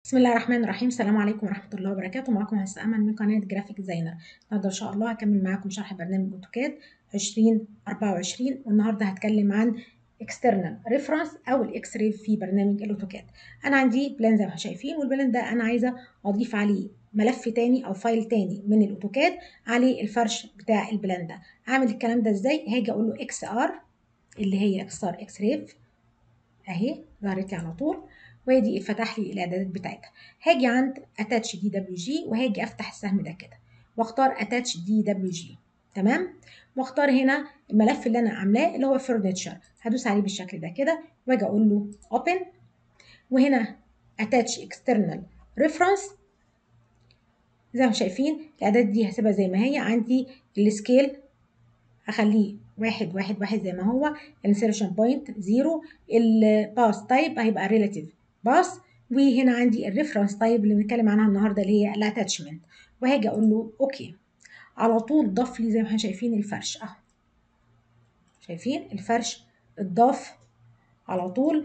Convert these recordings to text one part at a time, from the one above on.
بسم الله الرحمن الرحيم السلام عليكم ورحمة الله وبركاته معكم هسه أمل من قناة جرافيك ديزاينر النهاردة إن شاء الله هكمل معاكم شرح برنامج أوتوكاد 2024 والنهاردة هتكلم عن external reference أو الإكس راي في برنامج الأوتوكاد أنا عندي بلان زي ما شايفين والبلان ده أنا عايزة أضيف عليه ملف تاني أو فايل تاني من الأوتوكاد عليه الفرش بتاع البلان ده أعمل الكلام ده إزاي هاجي أقول له إكس آر اللي هي اختصار إكس ريف أهي ظهرت لي على طول وادي فتح لي الاعدادات بتاعتها هاجي عند اتاتش دي دبليو جي وهاجي افتح السهم ده كده واختار اتاتش دي دبليو جي تمام واختار هنا الملف اللي انا عاملاه اللي هو فرنتشر هدوس عليه بالشكل ده كده واجي اقول له اوبن وهنا اتاتش اكسترنال ريفرنس زي ما شايفين الاعداد دي هسيبها زي ما هي عندي السكيل هخليه واحد واحد واحد زي ما هو الانسيرشن بوينت زيرو الباس تايب هيبقى ريلاتيف باس وهنا عندي الريفرنس تايب اللي بنتكلم عنها النهارده اللي هي الاتاتشمنت وهاجي اقول له اوكي على طول ضاف لي زي ما احنا شايفين الفرش اهو شايفين الفرش اتضاف على طول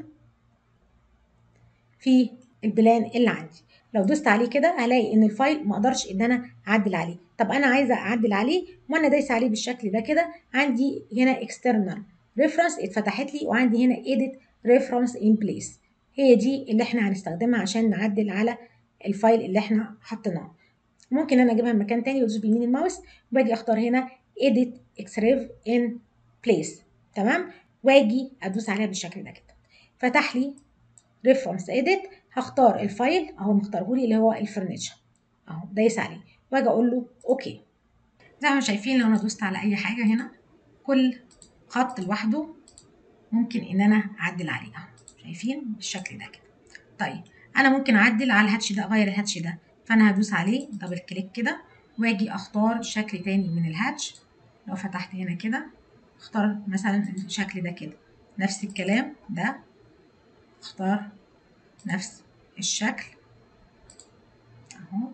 في البلان اللي عندي لو دوست عليه كده هلاقي ان الفايل ما اقدرش ان انا اعدل عليه طب انا عايزه اعدل عليه وانا دايسه عليه بالشكل ده كده عندي هنا external reference اتفتحت لي وعندي هنا edit reference in place هي دي اللي احنا هنستخدمها عشان نعدل على الفايل اللي احنا حطيناه ممكن انا اجيبها من مكان تاني وادوس بيمين الماوس وباجي اختار هنا edit xref in place تمام واجي ادوس عليها بالشكل ده كده فتح لي reference edit هختار الفايل اهو مختاره لي اللي هو الفرنتشر اهو دايس عليه واجي اقول له اوكي زي ما شايفين لو انا دوست على اي حاجه هنا كل خط لوحده ممكن ان انا اعدل عليه اهو شايفين بالشكل ده كده طيب انا ممكن اعدل على الهاتش ده اغير الهاتش ده فانا هدوس عليه دبل كليك كده واجي اختار شكل تاني من الهاتش لو فتحت هنا كده اختار مثلا الشكل ده كده نفس الكلام ده اختار نفس الشكل اهو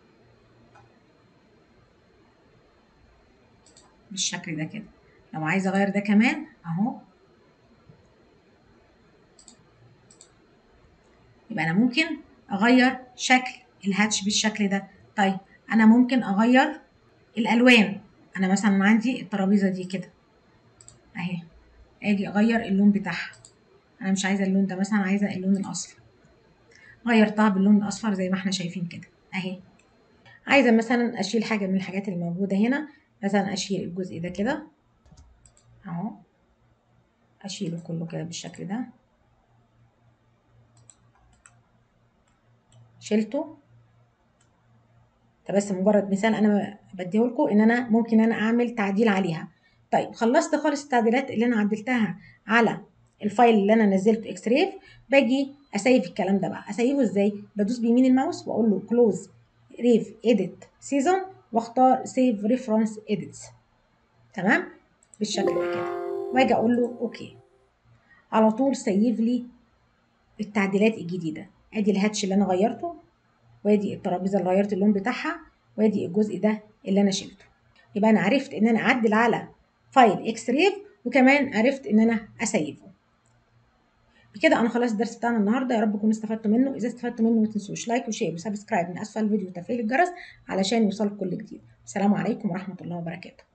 بالشكل ده كده لو عايزه اغير ده كمان اهو يبقى انا ممكن اغير شكل الهاتش بالشكل ده طيب انا ممكن اغير الالوان انا مثلا عندي الترابيزه دي كده اهي اجي اغير اللون بتاعها انا مش عايزه اللون ده مثلا عايزه اللون الاصفر غيرتها باللون الاصفر زي ما احنا شايفين كده اهي عايزه مثلا اشيل حاجه من الحاجات اللي موجوده هنا مثلا اشيل الجزء ده كده اهو اشيله كله كده بالشكل ده شلته ده بس مجرد مثال انا بديه لكم ان انا ممكن انا اعمل تعديل عليها طيب خلصت خالص التعديلات اللي انا عدلتها على الفايل اللي انا نزلته اكس ريف باجي اسيف الكلام ده بقى اسيفه ازاي بدوس بيمين الماوس واقول له كلوز ريف اديت سيزون واختار سيف ريفرنس اديتس تمام بالشكل ده كده واجي اقول له اوكي على طول سيف لي التعديلات الجديده ادي الهاتش اللي انا غيرته وادي الترابيزه اللي غيرت اللون بتاعها وادي الجزء ده اللي انا شلته يبقى انا عرفت ان انا اعدل على فايل اكس ريف وكمان عرفت ان انا اسيفه بكده انا خلاص الدرس بتاعنا النهارده يا رب تكونوا استفدتوا منه اذا استفدتوا منه ما تنسوش لايك وشير وسبسكرايب من اسفل الفيديو وتفعيل الجرس علشان يوصلك كل جديد السلام عليكم ورحمه الله وبركاته